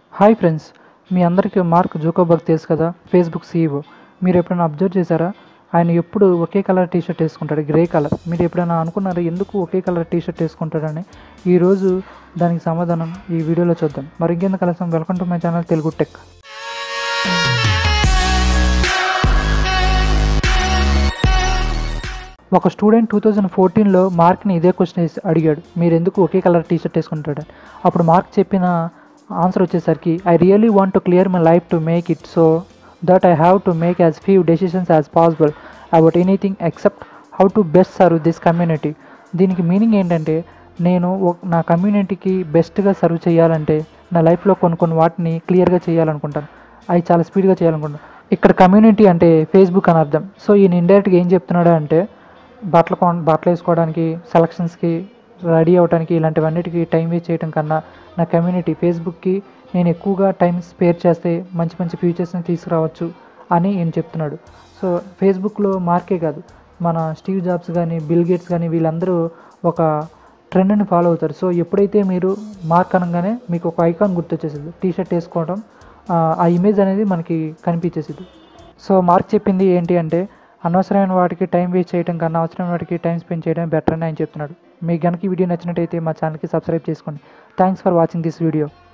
hi friends మీ అందరికీ mark జూకోబర్గ్ తెలుసు కదా ఫేస్బుక్ సీఈఓ మీరు ఎప్పుడైనా అబ్జర్వ్ చేశారా ఆయన ఎప్పుడు ఒకే కలర్ టీ షర్ట్ వేసుకుంటాడు గ్రే కలర్ మీరు ఎప్పుడైనా అనుకున్నారా ఎందుకు ఒకే కలర్ టీ షర్ట్ వేసుకుంటాడని ఈరోజు దానికి సమాధానం ఈ వీడియోలో చూద్దాం మరి ఇంకెందుకు కలసం welcome to my channel Telugu tech ఒక స్టూడెంట్ టూ థౌజండ్ ఫోర్టీన్లో మార్క్ని ఇదే క్వశ్చన్ వేసి అడిగాడు మీరు ఎందుకు ఒకే కలర్ టీ షర్ట్ వేసుకుంటాడు అప్పుడు మార్క్ చెప్పిన ఆన్సర్ వచ్చేసరికి I really want to clear my life to make it so that I have to make as few decisions as possible about anything except how to best serve this community దీనికి meaning ఏంటంటే నేను ఒక- నా కమ్యూనిటీకి బెస్ట్గా serve చేయాలంటే నా లైఫ్లో కొన్ని కొన్ని వాటిని క్లియర్గా చేయాలనుకుంటాను అవి చాలా స్పీడ్గా చేయాలనుకుంటాను ఇక్కడ కమ్యూనిటీ అంటే ఫేస్బుక్ అని అర్థం సో ఈయన ఇండైరెక్ట్గా ఏం చెప్తున్నాడు అంటే బట్టలు కొన బట్టలు వేసుకోవడానికి సెలక్షన్స్కి రెడీ అవ్వడానికి ఇలాంటివన్నిటికీ టైం వేస్ట్ చేయడం కన్నా నా కమ్యూనిటీ ఫేస్బుక్కి నేను ఎక్కువగా టైం స్పేర్ చేస్తే మంచి మంచి ఫీచర్స్ని తీసుకురావచ్చు అని ఈయన చెప్తున్నాడు సో ఫేస్బుక్లో మార్కే కాదు మన స్టీవ్ జాబ్స్ కానీ బిల్ గేట్స్ కానీ వీళ్ళందరూ ఒక ట్రెండ్ని ఫాలో అవుతారు సో ఎప్పుడైతే మీరు మార్క్ అనగానే మీకు ఒక ఐకాన్ గుర్తొచ్చేసింది టీ షర్ట్ వేసుకోవడం ఆ, ఆ ఇమేజ్ అనేది మనకి కనిపించేసింది సో మార్క్ చెప్పింది ఏంటి అంటే అనవసరమైన వాటికి టైం వేస్ట్ చేయడం కన్నా అవసరమైన వాటికి టైం స్పెండ్ చేయడం బెటర్ అని ఆయన చెప్తున్నాడు మీకు కనుక ఈ వీడియో నచ్చినట్టయితే మా ఛానల్కి సబ్స్క్రైబ్ చేసుకోండి thanks for watching this video